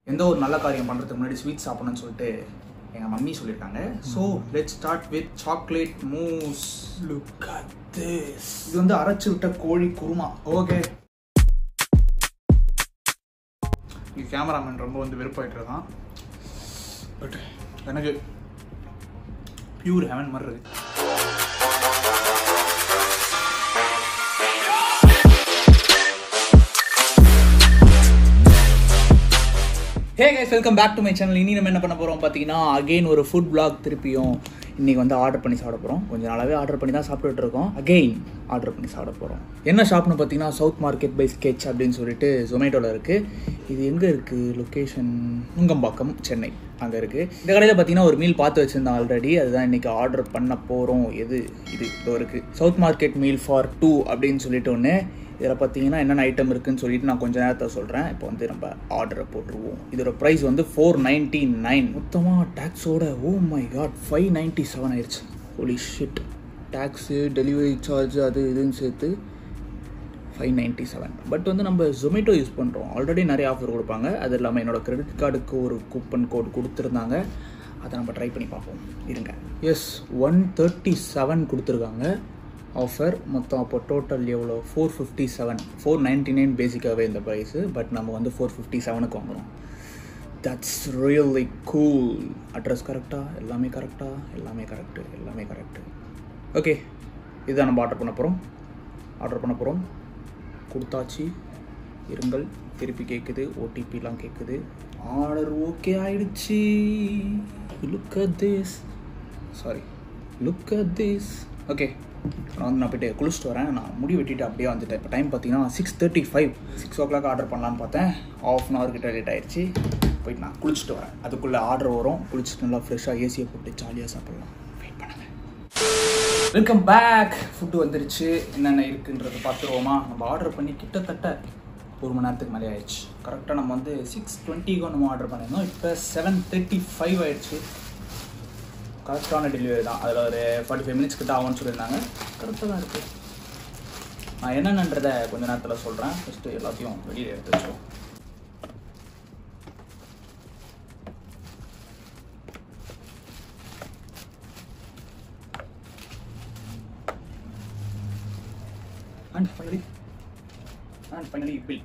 எந்த ஒரு நல்ல காரியம் பண்ணுறதுக்கு முன்னாடி ஸ்வீட் சாப்பிடணும்னு சொல்லிட்டு எங்கள் மம்மி சொல்லியிருக்காங்க so let start with chocolate mousse look at this இது வந்து அரைச்சு விட்ட கோழி குருமா ஓகே இது கேமராமேன் ரொம்ப வந்து வெறுப்பாயிட்டு இருக்கான் பட் எனக்கு பியூர் ஹெவன் மாதிரி இருக்கு hey guys welcome back to my channel இனி நம்ம என்ன பண்ண போகிறோம் பார்த்தீங்கன்னா அகெயின் ஒரு ஃபுட் vlog திருப்பியும் இன்னைக்கு வந்து ஆர்டர் பண்ணி சாப்பிட போகிறோம் கொஞ்ச நாளாகவே ஆர்டர் பண்ணி தான் சாப்பிட்டுட்டு இருக்கோம் அகெயின் ஆர்டர் பண்ணி சாப்பிட போகிறோம் என்ன ஷாப்னு பார்த்தீங்கன்னா சவுத் மார்க்கெட் பை ஸ்கெச் அப்படின்னு சொல்லிட்டு ஜொமேட்டோவில் இருக்குது இது எங்கே இருக்குது லொக்கேஷன் நுங்கம்பாக்கம் சென்னை அங்கே இருக்குது இந்த கடையில் பார்த்தீங்கன்னா ஒரு மீல் பார்த்து வச்சுருந்தேன் ஆல்ரெடி அதுதான் இன்றைக்கி ஆர்டர் பண்ண போகிறோம் எது இது இதோ இருக்குது south market meal for two அப்படின்னு சொல்லிட்டு ஒன்று இதில் பார்த்தீங்கன்னா என்னென்ன ஐட்டம் இருக்குன்னு சொல்லிட்டு நான் கொஞ்ச நேரத்தை சொல்கிறேன் இப்போ வந்து நம்ம ஆர்டரை போட்டுருவோம் இதோட ப்ரைஸ் வந்து ஃபோர் நைன்ட்டி நைன் மொத்தமாக டேக்ஸோட oh my god five ninety seven ஆயிடுச்சு holy shit tax delivery charge அது இதுன்னு சேர்த்து ஃபைவ் நைன்ட்டி செவன் பட் வந்து நம்ம ஜொமேட்டோ யூஸ் பண்ணுறோம் ஆல்ரெடி நிறைய ஆஃபர் கொடுப்பாங்க அது இல்லாமல் என்னோட கிரெடிட் கார்டுக்கு ஒரு கூப்பன் கோட் கொடுத்துருந்தாங்க அதை நம்ம ட்ரை பண்ணி பார்ப்போம் இருங்க எஸ் ஒன் தேர்ட்டி செவன் கொடுத்துருக்காங்க ஆஃபர் மொத்தம் அப்போ டோட்டல் எவ்வளோ four fifty seven four ninety nine பேசிக்காகவே இந்த ப்ரைஸு பட் நம்ம வந்து ஃபோர் ஃபிஃப்டி செவனுக்கு வாங்குகிறோம் தட்ஸ் ரியலி கூல் அட்ரஸ் கரெக்டாக எல்லாமே கரெக்டாக எல்லாமே கரெக்டு எல்லாமே கரெக்டு ஓகே இதுதான் நம்ம ஆர்டர் பண்ண போகிறோம் ஆர்டர் பண்ண போகிறோம் கொடுத்தாச்சு இருங்கள் திருப்பி கேட்குது ஓடிபிலாம் கேட்குது ஆர்டர் ஓகே ஆயிடுச்சு look at this sorry look at this okay நான் வந்து நான் போயிட்டு குளிச்சுட்டு வரேன் நான் முடி வெட்டிட்டு அப்படியே வந்துட்டேன் இப்போ டைம் பார்த்தீங்கன்னா six thirty five six o'clock order பண்ணலான்னு பார்த்தேன் ஆஃப் அன் ஹவர் கிட்ட லேட் ஆயிடுச்சு போயிட்டு நான் குளிச்சுட்டு வரேன் அதுக்குள்ளே ஆர்டர் வரும் குளிச்சுட்டு நல்லா ஃப்ரெஷ்ஷாக ஏசியை போட்டு ஜாலியாக சாப்பிட்லாம் வெயிட் பண்ணுங்கள் வெல்கம் பேக் ஃபுட்டு வந்துருச்சு என்னென்ன இருக்குன்றது பார்த்துருவோமா நம்ம ஆர்டர் பண்ணி கிட்டத்தட்ட ஒரு மணி நேரத்துக்கு மேலே ஆயிடுச்சு கரெக்டாக நம்ம வந்து சிக்ஸ் டுவெண்ட்டிக்கு நம்ம ஆர்டர் பண்ணியிருந்தோம் இப்போ செவன் தேர்ட்டி ஃபைவ் ஆயிடுச்சு கரெக்டான டெலிவரி தான் அதில் ஒரு ஃபார்ட்டி ஃபைவ் மினிட்ஸ் கிட்ட ஆகும்னு சொல்லியிருந்தாங்க கரெக்டாக தான் இருக்குது நான் என்னென்னன்றதை கொஞ்ச நேரத்தில் சொல்கிறேன் ஃபஸ்ட்டு எல்லாத்தையும் வெளியே எடுத்து வச்சோம் and finally and finally bill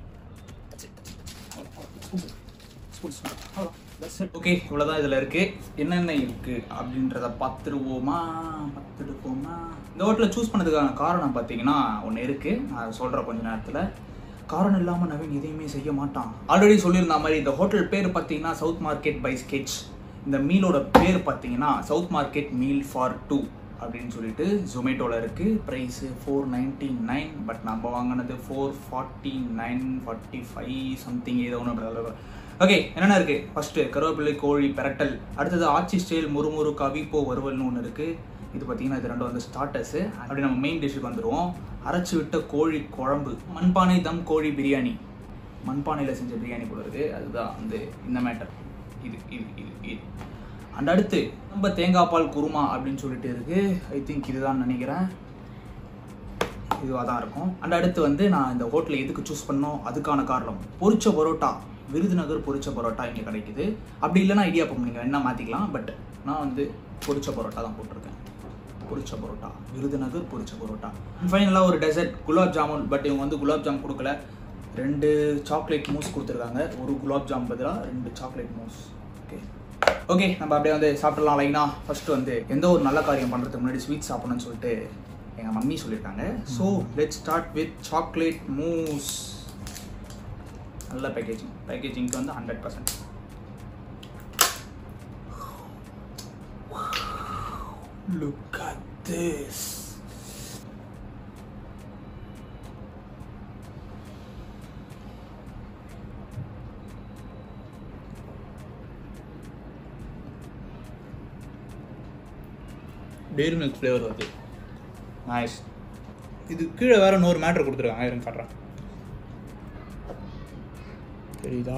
okay இவ்வளோதான் இதில் இருக்குது என்னென்ன இருக்குது அப்படின்றத பார்த்துருவோமா பார்த்துருப்போமா இந்த ஹோட்டலில் சூஸ் பண்ணதுக்கான காரணம் பார்த்தீங்கன்னா ஒன்று இருக்குது நான் அதை சொல்கிறேன் கொஞ்ச நேரத்தில் காரணம் இல்லாமல் நவீன் எதையுமே செய்ய மாட்டான் ஆல்ரெடி சொல்லியிருந்த மாதிரி இந்த ஹோட்டல் பேர் பார்த்தீங்கன்னா சவுத் மார்க்கெட் பை ஸ்கெச் இந்த மீலோட பேர் பார்த்தீங்கன்னா south market meal for two அப்படின்னு சொல்லிட்டு ஜொமேட்டோவில் இருக்குது price four ninety nine but நம்ம வாங்கினது four forty nine forty five something ஏதோ ஒன்று ஓகே என்னென்ன இருக்குது ஃபஸ்ட்டு கருவேப்பிலை கோழி பெரட்டல் அடுத்தது ஆச்சி ஸ்டைல் முறுமுறு கவிப்போ வறுவல்னு ஒன்று இருக்குது இது பார்த்தீங்கன்னா இது ரெண்டும் வந்து ஸ்டார்டர்ஸு அப்படி நம்ம மெயின் டிஷ்ஷுக்கு வந்துடுவோம் அரைச்சி விட்ட கோழி குழம்பு மண்பானை தம் கோழி பிரியாணி மண்பானையில் செஞ்ச பிரியாணி போல இருக்குது அதுதான் வந்து இந்த மேட்டர் இது இது இது இது அண்ட் அடுத்து நம்ம தேங்காய் பால் குருமா அப்படின்னு சொல்லிட்டு இருக்கு ஐ திங்க் இதுதான் நினைக்கிறேன் இதுவாக தான் இருக்கும் அண்ட் அடுத்து வந்து நான் இந்த ஹோட்டலில் எதுக்கு சூஸ் பண்ணோம் அதுக்கான காரணம் பொரிச்ச பரோட்டா விருதுநகர் பொரிச்ச பரோட்டா இங்கே கிடைக்குது அப்படி இல்லைன்னா ஐடியாப்பம் நீங்கள் என்ன மாற்றிக்கலாம் பட் நான் வந்து பொரிச்ச பரோட்டா தான் போட்டிருக்கேன் பொரிச்ச பரோட்டா விருதுநகர் பொரிச்ச பரோட்டா ஃபைனலாக ஒரு டெசர்ட் குலாப் ஜாமுன் பட் இவங்க வந்து குலாப் ஜாம் கொடுக்கல ரெண்டு சாக்லேட் மூஸ் கொடுத்துருக்காங்க ஒரு குலாப் ஜாம் பதிலாக ரெண்டு சாக்லேட் மூஸ் ஓகே ஓகே நம்ம அப்படியே வந்து சாப்பிடலாம் லைனா ஃபர்ஸ்ட் வந்து எந்த ஒரு நல்ல காரியம் பண்ணுறதுக்கு முன்னாடி ஸ்வீட் சாப்பிடணும்னு சொல்லிட்டு எங்கள் மம்மி சொல்லியிருக்காங்க so let start with chocolate mousse நல்ல பேக்கேஜிங் பேக்கேஜிங்க்கு வந்து hundred percent look at this dairy milk flavour வருது நைஸ் இது கீழே வேற இன்னொரு மேட்ரு கொடுத்துருக்காங்க இருங்க காட்டுறேன் தெரியுதா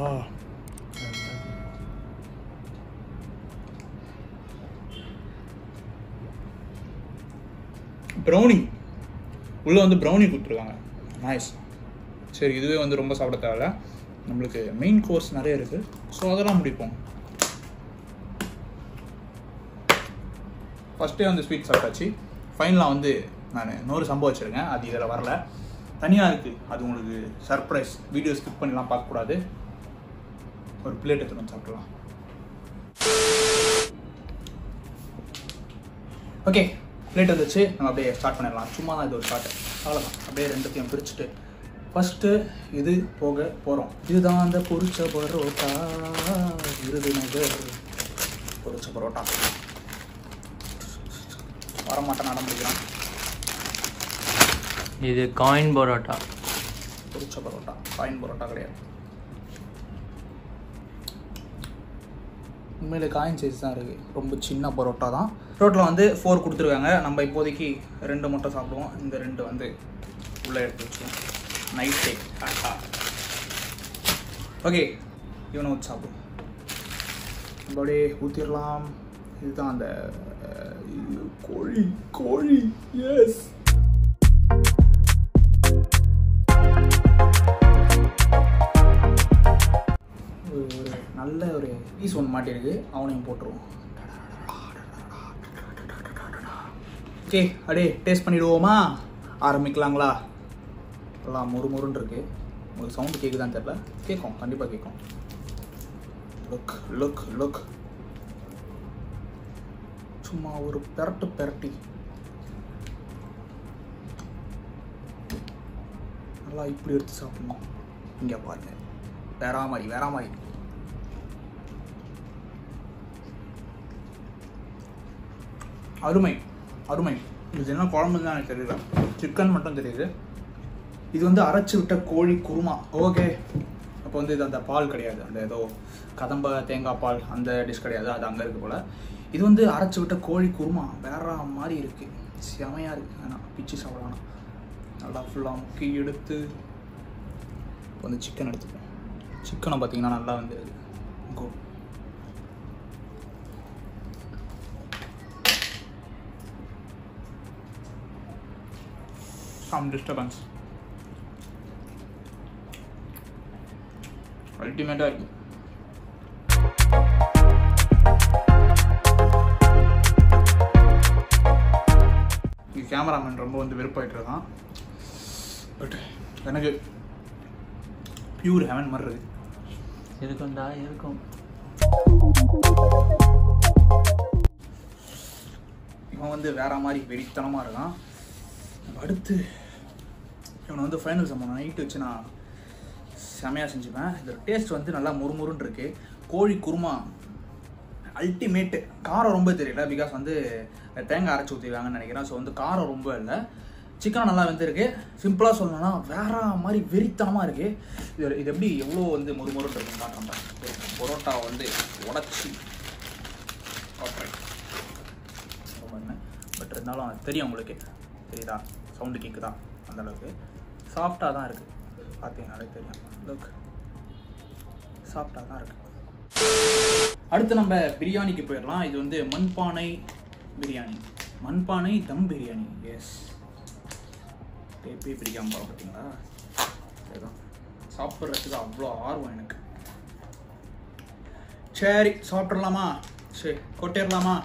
ப்ரௌனி உள்ளே வந்து ப்ரௌனி கொடுத்துருக்காங்க நைஸ் சரி இதுவே வந்து ரொம்ப சாப்பிட தேவையில்ல நம்மளுக்கு மெயின் கோர்ஸ் நிறைய இருக்குது ஸோ அதெல்லாம் முடிப்போம் ஃபஸ்ட்டே வந்து ஸ்வீட் சாப்பிட்டாச்சு ஃபைனலாக வந்து நான் இன்னொரு சம்பவம் வச்சுருக்கேன் அது இதில் வரல தனியாக இருக்குது அது உங்களுக்கு சர்ப்ரைஸ் வீடியோ ஸ்கிப் பண்ணிலாம் பார்க்கக்கூடாது ஒரு பிளேட் எடுத்துட்டு வந்து சாப்பிடலாம் ஓகே பிளேட் வந்துச்சு நம்ம அப்படியே ஸ்டார்ட் பண்ணிடலாம் சும்மா தான் இது ஒரு ஷார்ட் அவ்வளோதான் அப்படியே ரெண்டுத்தையும் பிரிச்சுட்டு ஃபஸ்ட்டு இது போக போகிறோம் இதுதான் அந்த பொரிச்ச பரோட்டா விருதுநகர் பொரிச்ச பரோட்டா வரமாட்டேன் நட முடிக்கிறான் இது காயின் பரோட்டா பொரிச்ச பரோட்டா காயின் பரோட்டா கிடையாது உண்மையிலே காயின் சைஸ் தான் இருக்குது ரொம்ப சின்ன பரோட்டா தான் ரோட்டில் வந்து ஃபோர் கொடுத்துருக்காங்க நம்ம இப்போதைக்கு ரெண்டு முட்டை சாப்பிடுவோம் இந்த ரெண்டு வந்து உள்ளே எடுத்து வச்சுருவோம் நைட் டேக் ஓகே இவனை ஊற்றி சாப்பிடுவோம் நம்ம அப்படியே ஊற்றிடலாம் இதுதான் அந்த அஹ், இது கோழி கோழி எஸ் ஒரு ஒரு நல்ல ஒரு பீஸ் ஒன்று மாட்டிருக்கு அவனையும் போட்டுருவோம் ஓகே அடே டேஸ்ட் பண்ணிடுவோமா ஆரம்பிக்கலாங்களா எல்லாம் மொறு மொறுன்னு இருக்கு உங்களுக்கு சவுண்டு கேட்குதான்னு தெரில கேட்கும் கண்டிப்பாக கேட்கும் லுக் லுக் லுக் சும்மா ஒரு பெரட்டு பெரட்டி நல்லா இப்படி எடுத்து சாப்பிடணும் இங்கே பாருங்க வேற மாதிரி வேற மாதிரி அருமை அருமை இது என்ன குழம்புன்னு தான் எனக்கு தெரியல சிக்கன் மட்டும் தெரியுது இது வந்து அரைச்சு விட்ட கோழி குருமா ஓகே அப்போ வந்து இது அந்த பால் கிடையாது அந்த ஏதோ கதம்ப தேங்காய் பால் அந்த டிஷ் கிடையாது அது அங்கே இருக்கு போல் இது வந்து அரைச்சு விட்ட கோழி குருமா வேற மாதிரி இருக்கு செமையாக இருக்கு வேணாம் பிச்சு சாப்பிடலாம் நல்லா ஃபுல்லாக முக்கி எடுத்து இப்போ வந்து சிக்கன் எடுத்துப்போம் சிக்கனை பார்த்தீங்கன்னா நல்லா வந்து கோ சம் டிஸ்டர்பன்ஸ் அல்டிமேட்டாக இருக்கு இங்கே கேமராமேன் ரொம்ப வந்து வெறுப்பாயிட்டு இருக்கான் பட் எனக்கு பியூர் ஹெவன் மாதிரி இருக்கு இருக்கும்டா இருக்கும் இவன் வந்து வேற மாதிரி வெறித்தனமாக இருக்கான் அடுத்து இவனை வந்து ஃபைனல் சம்மன் நைட்டு வச்சு நான் செமையாக செஞ்சுப்பேன் இதோட டேஸ்ட் வந்து நல்லா முறுமுறுன்னு இருக்கு கோழி குருமா அல்டிமேட்டு காரம் ரொம்ப தெரியல பிகாஸ் வந்து தேங்காய் அரைச்சி ஊற்றிருக்காங்கன்னு நினைக்கிறேன் ஸோ வந்து காரம் ரொம்ப இல்லை சிக்கன் நல்லா வெந்திருக்கு சிம்பிளாக சொல்லணும்னா வேற மாதிரி வெறித்தனமாக இருக்கு இது இது எப்படி எவ்வளோ வந்து முறுமுறுன்னு இருக்குன்னு காட்டுறேன் பாருங்க. பரோட்டாவை வந்து உடச்சி காட்டுறேன் பட் இருந்தாலும் அது தெரியும் உங்களுக்கு தெரியுதா சவுண்டு கேட்குதா அந்த அளவுக்கு சாஃப்டாக தான் இருக்குது பார்த்தீங்கனாலே தெரியும் லுக் சாஃப்டாக தான் இருக்குது அடுத்து நம்ம பிரியாணிக்கு போயிடலாம் இது வந்து மண்பானை பிரியாணி மண்பானை தம் பிரியாணி எஸ் டேப்பே பிடிக்காம போகிற பார்த்தீங்களா சரிதான் சாப்பிட்றதுக்கு அவ்வளோ ஆர்வம் எனக்கு சரி சாப்பிட்றலாமா சரி கொட்டிடலாமா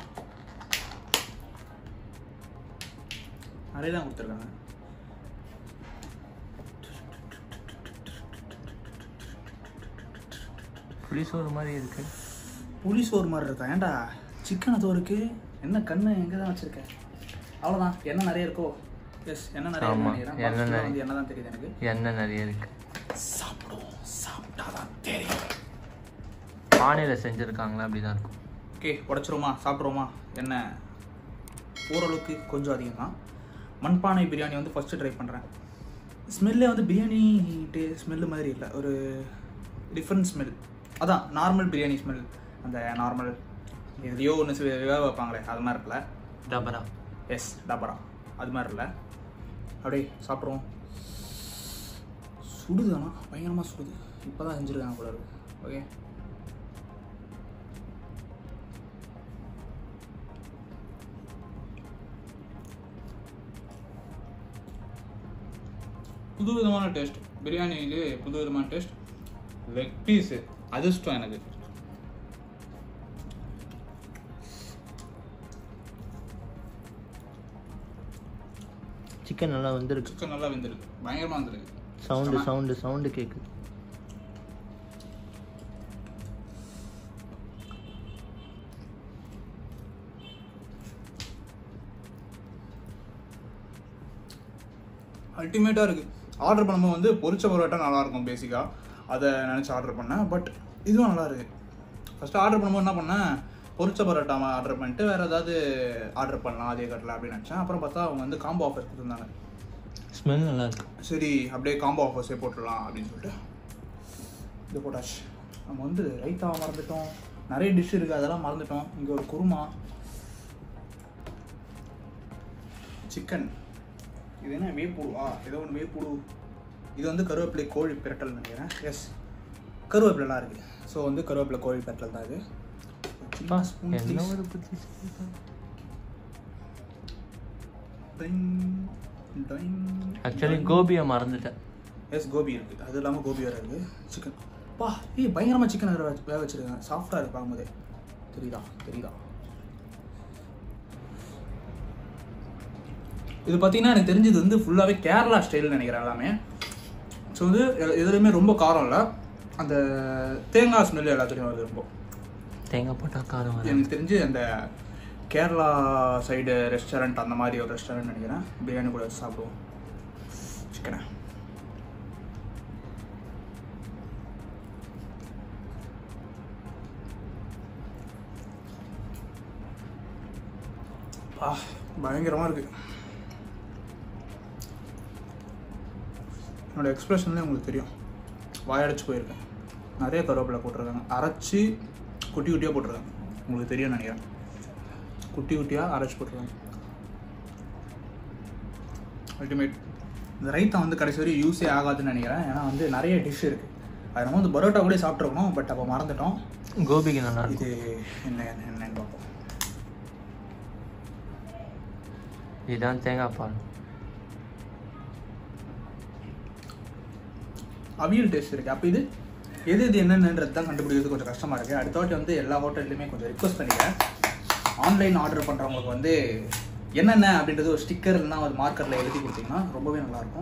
நிறைய தான் கொடுத்துருக்காங்க புளிசோறு மாதிரி இருக்கு புளி சோறு மாதிரி இருக்கா ஏன்டா சிக்கன் அதோ இருக்கு என்ன கண்ணு எங்கே தான் வச்சிருக்க அவ்வளோதான் என்ன நிறைய இருக்கோ எஸ் என்ன நிறைய ஆமா, இருக்குன்னு நினைக்கிறேன். எண்ணெய் First நிறைய. வந்து என்ன தான் தெரியுது எனக்கு எண்ணெய் நிறைய இருக்கு சாப்பிடுவோம் சாப்பிட்டாதான் தெரியும் பானையில் செஞ்சுருக்காங்களா அப்படிதான் இருக்கும் ஓகே உடச்சிருவோமா சாப்பிட்ருவோமா என்ன ஓரளவுக்கு கொஞ்சம் அதிகம் தான் மண்பானை பிரியாணி வந்து ஃபஸ்ட்டு ட்ரை பண்ணுறேன் ஸ்மெல்லே வந்து பிரியாணி டே ஸ்மெல்லு மாதிரி இல்லை ஒரு டிஃப்ரெண்ட் ஸ்மெல் அதான் நார்மல் பிரியாணி ஸ்மெல் அந்த நார்மல் எதுலையோ ஒன்று வேக வைப்பாங்களே அது மாதிரி இருக்குல்ல டபரா எஸ் டபரா அது மாதிரி இல்லை அப்படியே சாப்பிட்ருவோம் சுடுது ஆனால் பயங்கரமாக சுடுது இப்போ தான் செஞ்சுருக்காங்க போல இருக்கு ஓகே புது விதமான டேஸ்ட் பிரியாணியிலே புது விதமான டேஸ்ட் லெக் பீஸு அதிர்ஷ்டம் எனக்கு சிக்கன் நல்லா வந்திருக்கு சிக்கன் நல்லா வெந்திருக்கு பயங்கரமாக வந்திருக்கு சவுண்டு சவுண்டு சவுண்டு கேட்குது அல்டிமேட்டாக இருக்குது ஆர்டர் பண்ணும்போது வந்து பொரிச்ச பரோட்டா நல்லா இருக்கும் பேசிக்காக அதை நினச்சி ஆர்டர் பண்ணேன் பட் இதுவும் நல்லா இருக்கு ஃபஸ்ட்டு ஆர்டர் பண்ணும்போது என்ன பண்ணேன் பொரிச்ச பரோட்டா ஆர்டர் பண்ணிட்டு வேறு ஏதாவது ஆர்டர் பண்ணலாம் அதே கட்டலாம் அப்படின்னு நினச்சேன் அப்புறம் பார்த்தா அவங்க வந்து காம்போ ஆஃபர் கொடுத்துருந்தாங்க ஸ்மெல் நல்லா இருக்கு சரி அப்படியே காம்போ ஆஃபர்ஸே போட்டுடலாம் அப்படின்னு சொல்லிட்டு இது போட்டாச்சு நம்ம வந்து ரைத்தா மறந்துட்டோம் நிறைய டிஷ் இருக்குது அதெல்லாம் மறந்துட்டோம் இங்கே ஒரு குருமா சிக்கன் இது என்ன வேப்புடுவா ஏதோ ஒன்று வேப்புடு இது வந்து கருவேப்பிலை கோழி பிரட்டல் நினைக்கிறேன் எஸ் கருவேப்பிலாம் இருக்குது ஸோ வந்து கருவேப்பிலை கோழி பிரட்டல் தான் இது பா, spoon, என்ன please. ஒரு புத்தி சொல்லுப்பா. Ding, ding, actually ding. கோபியை மறந்துட்டேன் எஸ் கோபி இருக்குது அது இல்லாமல் கோபி வேறு இருக்குது சிக்கன் பா ஏய் பயங்கரமாக சிக்கன் வேறு வேக வச்சுருக்காங்க சாஃப்டாக இருக்கு பார்க்கும்போதே தெரியுதா தெரியுதா இது பார்த்தீங்கன்னா எனக்கு தெரிஞ்சது வந்து ஃபுல்லாகவே கேரளா ஸ்டைல்னு நினைக்கிறேன் எல்லாமே ஸோ வந்து எ- எதுலையுமே ரொம்ப காரம் இல்லை அந்த தேங்காய் ஸ்மெல் எல்லாத்துலேயும் வருது ரொம்ப தேங்காய் போட்டா காரம் வரும் எனக்கு தெரிஞ்சு அந்த கேரளா சைடு ரெஸ்டாரண்ட் அந்த மாதிரி ஒரு ரெஸ்டாரண்ட் நினைக்கிறேன் பிரியாணி கூட வச்சு சாப்பிடுவோம் சிக்கனை பா பயங்கரமாக இருக்கு என்னோட எக்ஸ்பிரஷன்லேயே உங்களுக்கு தெரியும் வாயடைச்சு போயிருக்கேன் நிறைய கருவேப்பிலை போட்டிருக்காங்க அரைச்சி குட்டி குட்டியாக போட்டிருக்காங்க உங்களுக்கு தெரியும் நினைக்கிறேன் குட்டி குட்டியாக அரைச்சி போட்டிருக்காங்க அல்டிமேட் இந்த ரைத்தா வந்து கடைசி வரையும் யூஸே ஆகாதுன்னு நினைக்கிறேன் ஏன்னா வந்து நிறைய டிஷ் இருக்குது அது நம்ம வந்து பரோட்டா கூட சாப்பிட்ருக்கணும் பட் அப்போ மறந்துட்டோம் கோபிக்கு நல்லா இருக்கும் இது என்ன என்ன- என்னன்னு பார்ப்போம் இதுதான் தேங்காய் பால் அவியல் டேஸ்ட் இருக்குது அப்போ இது எது இது என்னென்னன்றது தான் கண்டுபிடிக்கிறது கொஞ்சம் கஷ்டமாக இருக்குது அடுத்த வாட்டி வந்து எல்லா ஹோட்டல்லையுமே கொஞ்சம் ரிக்வஸ்ட் பண்ணிக்கிறேன் ஆன்லைன் ஆர்டர் பண்ணுறவங்களுக்கு வந்து என்னென்ன அப்படின்றது ஒரு ஸ்டிக்கர் இல்லைனா ஒரு மார்க்கரில் எழுதி கொடுத்தீங்கன்னா ரொம்பவே நல்லாயிருக்கும்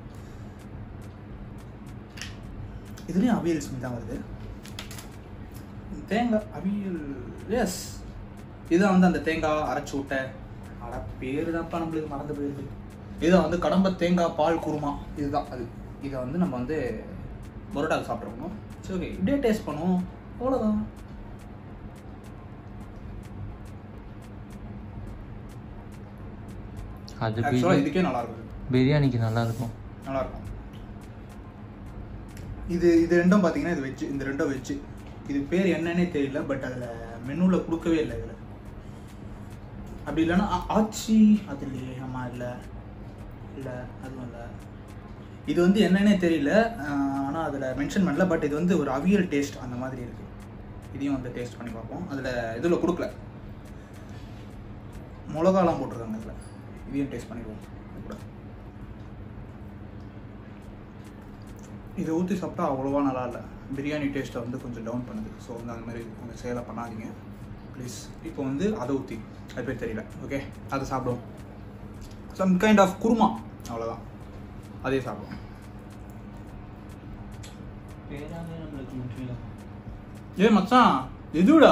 இதுலேயும் அவியல் ஸ்மெல் தான் வருது தேங்காய் அவியல் எஸ் இதுதான் வந்து அந்த தேங்காய் அரைச்சி விட்ட அட பேர் தான்ப்பா நம்மளுக்கு மறந்து போயிருக்கு இதுதான் வந்து கடம்ப தேங்காய் பால் குருமா இதுதான் அது இதை வந்து நம்ம வந்து பரோட்டாக்கு சாப்பிட்ருக்கணும் சரி ஓகே இப்படியே டேஸ்ட் பண்ணுவோம் அவ்வளோதான் அது ஆக்சுவலாக பிரியாணி இதுக்கே நல்லா இருக்கும் பிரியாணிக்கு நல்லா இருக்கும் நல்லா இருக்கும் இது இது ரெண்டும் பார்த்தீங்கன்னா இது வெஜ்ஜு இந்த ரெண்டும் வெஜ்ஜு இது பேர் என்னன்னே தெரியல பட் அதில் மெனுவில் கொடுக்கவே இல்லை இதில் அப்படி இல்லைன்னா ஆ- ஆச்சி அது இல்லையே ஆமாம் இல்லை இல்லை அதுவும் இல்லை இது வந்து என்னன்னே தெரியல ஆனால் அதில் மென்ஷன் பண்ணல பட் இது வந்து ஒரு அவியல் டேஸ்ட் அந்த மாதிரி இருக்குது இதையும் வந்து டேஸ்ட் பண்ணி பார்ப்போம் அதில் இதில் கொடுக்கல மிளகாலாம் போட்டிருக்காங்க இதில் இதையும் டேஸ்ட் பண்ணிடுவோம் இது கூட இதை ஊற்றி சாப்பிட்டா அவ்வளோவா நல்லா இல்லை பிரியாணி டேஸ்ட்டை வந்து கொஞ்சம் டவுன் பண்ணுது ஸோ வந்து அந்த மாதிரி அந்த செயலை பண்ணாதீங்க ப்ளீஸ் இப்போ வந்து அதை ஊற்றி அது பேர் தெரியல ஓகே அதை சாப்பிடுவோம் சம் கைண்ட் ஆஃப் குருமா அவ்வளோதான் அதே சாப்பிடுவோம் ஏ மச்சான் எதுடா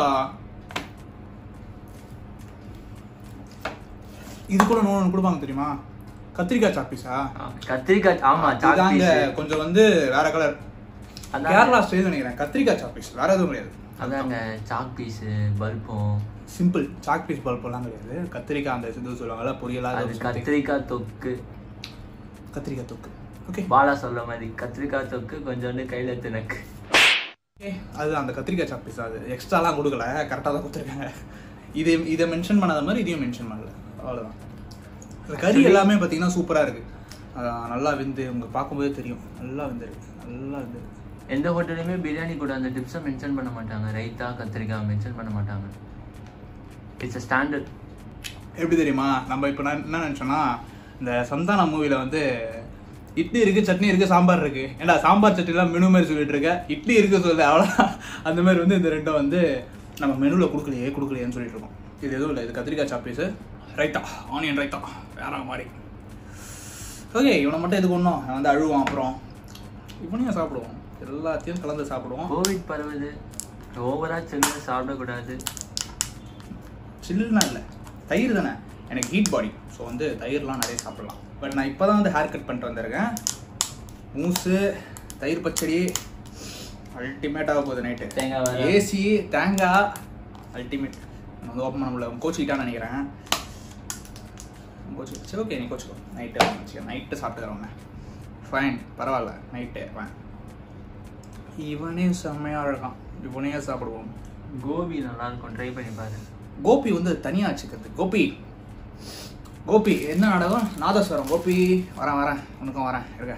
இது கூட ஒன்று கொடுப்பாங்க தெரியுமா கத்திரிக்காய் சாப்பீஸா கத்திரிக்காய் ஆமா இதாங்க சாக்பீஸ் கொஞ்சம் வந்து வேற கலர் அதான். கேரளா ஸ்டைல் நினைக்கிறேன் கத்திரிக்காய் சாப்பீஸ் வேற எதுவும் கிடையாது அதாங்க சாக் பீஸு பல்பம் சிம்பிள் சாக் பீஸ் பல்ப் எல்லாம் கிடையாது கத்திரிக்காய் அந்த இது சொல்லுவாங்கல்ல பொரியலா அது அது something. கத்திரிக்காய் தொக்கு கத்திரிக்காய் தொக்கு ஓகே பாலா சொல்ல மாதிரி கத்திரிக்காய் தொக்கு கொஞ்சோண்டு கையில தினக்கு அது அந்த கத்திரிக்காய் சாக் பீஸ் அது எக்ஸ்ட்ராலாம் கொடுக்கல கரெக்டாக தான் கொடுத்துருக்காங்க இது இதை மென்ஷன் பண்ணாத மாதிரி இதையும் மென்ஷன் பண்ணல அவ்வளோதான் இந்த கறி எல்லாமே பார்த்தீங்கன்னா சூப்பராக இருக்கு அதான் நல்லா வெந்து உங்களுக்கு பார்க்கும்போதே தெரியும் நல்லா வெந்திருக்கு நல்லா வெந்திருக்கு எந்த ஹோட்டல்லையுமே பிரியாணி கூட அந்த டிப்ஸை மென்ஷன் பண்ண மாட்டாங்க ரைத்தா கத்திரிக்காய் மென்ஷன் பண்ண மாட்டாங்க இட்ஸ் அ ஸ்டாண்டர்ட் எப்படி தெரியுமா நம்ம இப்போ நான் என்ன நினச்சோன்னா இந்த சந்தானம் மூவியில் வந்து இட்லி இருக்கு சட்னி இருக்கு சாம்பார் இருக்கு ஏன்டா சாம்பார் சட்னிலாம் மெனு மாதிரி சொல்லிட்டு இருக்க இட்லி இருக்கு சொல்லு அவ்வளோதான் அந்த மாதிரி வந்து இந்த ரெண்டும் வந்து நம்ம மெனுவில் கொடுக்கலையே கொடுக்கலையேன்னு சொல்லிட்டு இருக்கோம் இது எதுவும் இல்லை இது கத்திரிக்காய் சாப்பீஸு ரைத்தா ஆனியன் ரைத்தா வேற மாதிரி ஓகே இவனை மட்டும் எதுக்கு ஒன்றும் அவன் வந்து அழுவான் அப்புறம் இவனையும் சாப்பிடுவோம் எல்லாத்தையும் கலந்து சாப்பிடுவோம் கோவிட் பரவுது ஓவரா சில்லு சாப்பிடக்கூடாது சில்லுனா இல்லை தயிர் தானே எனக்கு ஹீட் பாடி ஸோ வந்து தயிர்லாம் நிறைய சாப்பிடலாம் பட் நான் இப்போ தான் வந்து ஹேர் கட் பண்ணிட்டு வந்திருக்கேன் மூஸு தயிர் பச்சடி அல்டிமேட்டாக போகுது நைட்டு தேங்காய் வேற. ஏசி தேங்காய் அல்டிமேட் நான் வந்து ஓப்பன் பண்ண முடியல கோச்சிக்கிட்டான்னு நினைக்கிறேன் கோச்சு சரி ஓகே நீ கோச்சிக்கோ நைட்டு நைட்டு சாப்பிட்டுக்கிறவங்க ஃபைன் பரவாயில்ல நைட்டு ஃபைன் இவனே செம்மையாக இருக்கான் இவனையே சாப்பிடுவோம் கோபி நல்லா இருக்கும் ட்ரை பண்ணி பாரு கோபி வந்து தனியாக வச்சுக்கிறது கோபி கோபி என்ன நாடகம் நாதஸ்வரம் கோபி வரேன் வரேன் உனக்கும் வரேன் இருக்க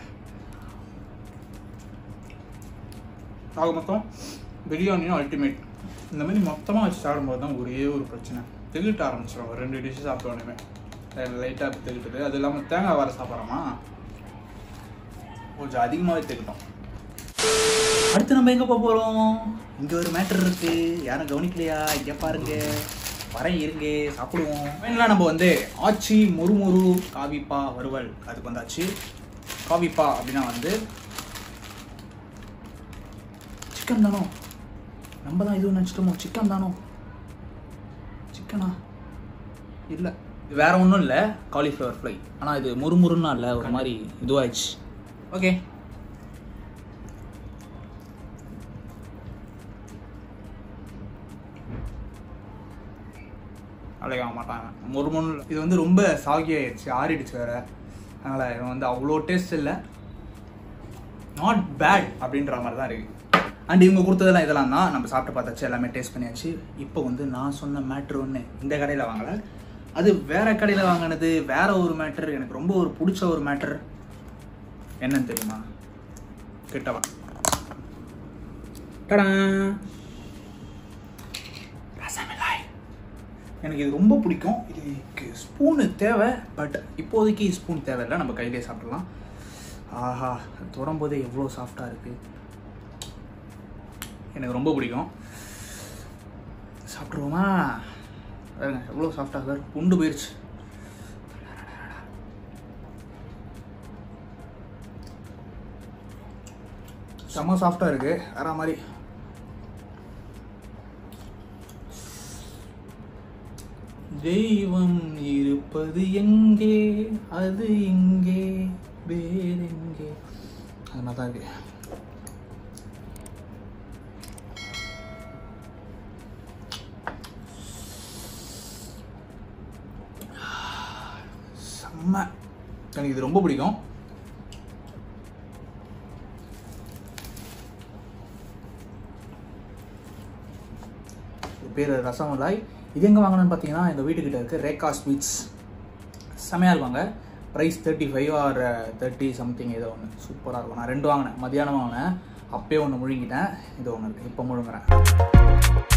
ஆக மொத்தம் பிரியாணியும் அல்டிமேட் இந்த மாதிரி மொத்தமாக வச்சு சாப்பிடும்போது தான் ஒரே ஒரு பிரச்சனை திகிட்ட ஆரம்பிச்சிடும் ஒரு ரெண்டு டிஷ்ஷு சாப்பிட்ட உடனே லைட்டாக திகிட்டுது அது இல்லாமல் தேங்காய் வர சாப்பிட்றோமா கொஞ்சம் அதிகமாகவே திகிட்டோம் அடுத்து நம்ம எங்க போக போறோம் இங்க ஒரு மேட்டர் இருக்கு யாரும் கவனிக்கலையா இங்க பாருங்க வரேன் இருங்க சாப்பிடுவோம் ஃபைனலாக நம்ம வந்து ஆச்சி முறுமுறு காவிப்பா வறுவல் அதுக்கு வந்தாச்சு காவிப்பா அப்படின்னா வந்து சிக்கன் தானோ நம்ம தான் இதுவும் நினச்சிட்டோமோ சிக்கன் தானோ சிக்கனா இல்லை வேற ஒன்றும் இல்லை காலிஃப்ளவர் ஃப்ரை ஆனால் இது முறுமுறுன்னா இல்லை ஒரு மாதிரி இதுவாயிடுச்சு ஓகே அழைக்க மாட்டாங்க முறுமுன் இது வந்து ரொம்ப சாகி ஆயிடுச்சு ஆறிடுச்சு வேற அதனால் இது வந்து அவ்வளோ டேஸ்ட் இல்லை நாட் பேட் அப்படின்ற மாதிரி தான் இருக்கு அண்ட் இவங்க கொடுத்ததெல்லாம் இதெல்லாம் தான் நம்ம சாப்பிட்டு பார்த்தாச்சு எல்லாமே டேஸ்ட் பண்ணியாச்சு இப்போ வந்து நான் சொன்ன மேட்ரு ஒன்று இந்த கடையில் வாங்கலை அது வேற கடையில் வாங்கினது வேற ஒரு மேட்ரு எனக்கு ரொம்ப ஒரு பிடிச்ச ஒரு மேட்ரு என்னன்னு தெரியுமா கிட்டவா டடா ரசமலாய் எனக்கு இது ரொம்ப பிடிக்கும் இதுக்கு ஸ்பூனு தேவை பட் இப்போதைக்கு ஸ்பூன் தேவையில்லை நம்ம கையிலே சாப்பிடலாம் ஆஹா தொடும்போதே எவ்வளோ சாஃப்டாக இருக்குது எனக்கு ரொம்ப பிடிக்கும் சாப்பிட்ருவோமா பாருங்க எவ்வளோ சாஃப்டாக சார் புண்டு போயிடுச்சு செம்ம சாஃப்டாக இருக்குது வேற மாதிரி தெய்வம் இருப்பது எங்கே அது இங்கே வேறெங்கே அது மாதிரி தான் இருக்கு செம்ம எனக்கு இது ரொம்ப பிடிக்கும் இது பேர் ரசமலாய் இது எங்கே வாங்கினேன்னு பார்த்தீங்கன்னா எங்கள் வீட்டுக்கிட்ட இருக்க ரேகா ஸ்வீட்ஸ் செமையாக இருப்பாங்க price thirty five or thirty something ஏதோ ஒன்று சூப்பராக இருக்கும் நான் ரெண்டு வாங்கினேன் மதியானம் வாங்கினேன் அப்பயே ஒன்று முழுங்கிட்டேன் இது ஒன்று இருக்குது இப்போ முழுங்குறேன்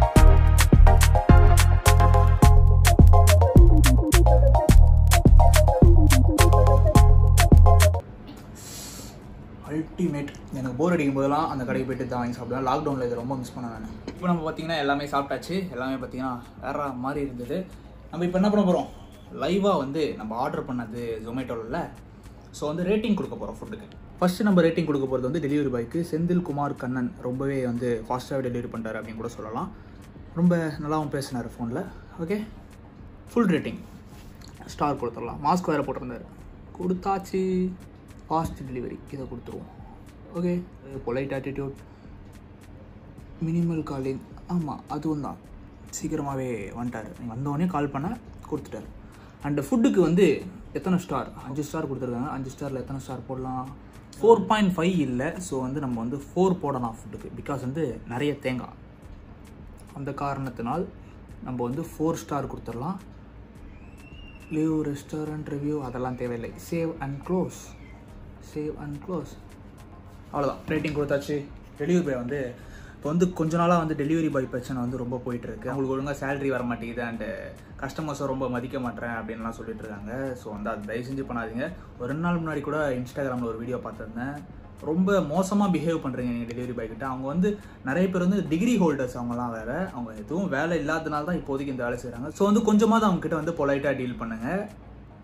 அல்டிமேட் எனக்கு போர் அடிக்கும் போதெல்லாம் அந்த கடைக்கு போயிட்டு தான் வாங்கி சாப்பிடுவேன் லாக்டவுனில் இது ரொம்ப மிஸ் பண்ண நான் இப்போ நம்ம பார்த்தீங்கன்னா எல்லாமே சாப்பிட்டாச்சு எல்லாமே பார்த்தீங்கன்னா வேற மாதிரி இருந்தது நம்ம இப்போ என்ன பண்ண போகிறோம் லைவாக வந்து நம்ம ஆர்டர் பண்ணது ஜொமேட்டோவில் ஸோ வந்து ரேட்டிங் கொடுக்க போகிறோம் ஃபுட்டுக்கு ஃபஸ்ட்டு நம்ம ரேட்டிங் கொடுக்க போகிறது வந்து டெலிவரி பாய்க்கு செந்தில் குமார் கண்ணன் ரொம்பவே வந்து ஃபாஸ்ட்டாகவே டெலிவரி பண்ணிட்டாரு அப்படின்னு கூட சொல்லலாம் ரொம்ப நல்லாவும் பேசினார் ஃபோனில் ஓகே ஃபுல் ரேட்டிங் ஸ்டார் கொடுத்துடலாம் மாஸ்க் வேறு போட்டிருந்தாரு கொடுத்தாச்சு ஃபாஸ்ட் டெலிவரி இதை கொடுத்துருவோம் okay polite attitude minimal calling ஆமாம் அதுவும் தான் சீக்கிரமாகவே வந்துட்டார் வந்தோடனே கால் பண்ண கொடுத்துட்டாரு அண்ட் ஃபுட்டுக்கு வந்து எத்தனை ஸ்டார் அஞ்சு ஸ்டார் கொடுத்துருக்காங்க அஞ்சு ஸ்டாரில் எத்தனை ஸ்டார் போடலாம் ஃபோர் பாயிண்ட் ஃபைவ் இல்லை ஸோ வந்து நம்ம வந்து ஃபோர் போடலாம் ஃபுட்டுக்கு பிகாஸ் வந்து நிறைய தேங்காய் அந்த காரணத்தினால் நம்ம வந்து ஃபோர் ஸ்டார் கொடுத்துடலாம் லிவ் ரெஸ்டாரண்ட் ரிவ்யூ அதெல்லாம் தேவையில்லை save and close save and close அவ்வளோதான் ரேட்டிங் கொடுத்தாச்சு டெலிவரி பாய் வந்து இப்போ வந்து கொஞ்ச நாளாக வந்து டெலிவரி பாய் பிரச்சனை வந்து ரொம்ப போயிட்டு இருக்கு அவங்களுக்கு ஒழுங்காக சேலரி வர மாட்டேங்குது அண்டு கஸ்டமர்ஸை ரொம்ப மதிக்க மாட்டேறேன் அப்படின்லாம் சொல்லிட்டு இருக்காங்க ஸோ வந்து அது தயவு செஞ்சு பண்ணாதீங்க ஒரு ரெண்டு நாள் முன்னாடி கூட இன்ஸ்டாகிராமில் ஒரு வீடியோ பார்த்துருந்தேன் ரொம்ப மோசமாக பிஹேவ் பண்ணுறீங்க நீங்கள் டெலிவரி பாய் கிட்ட அவங்க வந்து நிறைய பேர் வந்து டிகிரி ஹோல்டர்ஸ் அவங்கலாம் வேற அவங்க எதுவும் வேலை இல்லாதனால தான் இப்போதைக்கு இந்த வேலை செய்கிறாங்க ஸோ வந்து கொஞ்சமாவது அவங்க கிட்ட வந்து பொலைட்டாக டீல் பண்ணுங்கள்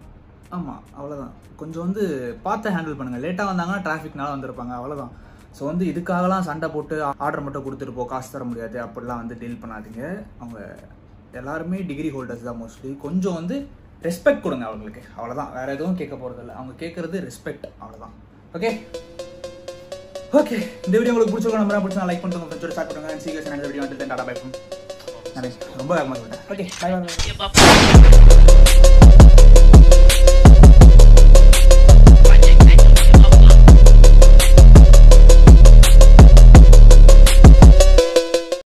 ஆமாம் அவ்வளோதான் கொஞ்சம் வந்து பார்த்து ஹேண்டில் பண்ணுங்கள் லேட்டாக வந்தாங்கன்னா டிராஃபிக்னால வந்திருப்பாங்க அவ்வளோதான் ஸோ வந்து இதுக்காகலாம் சண்டை போட்டு ஆர்டர் மட்டும் கொடுத்துட்டு போ காசு தர முடியாது அப்படிலாம் வந்து டீல் பண்ணாதீங்க அவங்க எல்லாருமே டிகிரி ஹோல்டர்ஸ் தான் மோஸ்ட்லி கொஞ்சம் வந்து ரெஸ்பெக்ட் கொடுங்க அவங்களுக்கு அவ்வளோதான் வேற எதுவும் கேட்க போகிறதில்ல அவங்க கேட்குறது ரெஸ்பெக்ட் அவ்வளோதான் ஓகே ஓகே இந்த வீடியோ உங்களுக்கு பிடிச்சிருக்கோம் நம்பரா பிடிச்சா லைக் பண்ணுங்க ஃப்ரெண்ட்ஸோட ஸ்டார்ட் பண்ணுங்க அண்ட் சீக்கிரம் இந்த வீடியோ வந்து டாடா பை நான் ரொம்ப வேகமாக சொல்லிட்டேன் ஓகே பை பை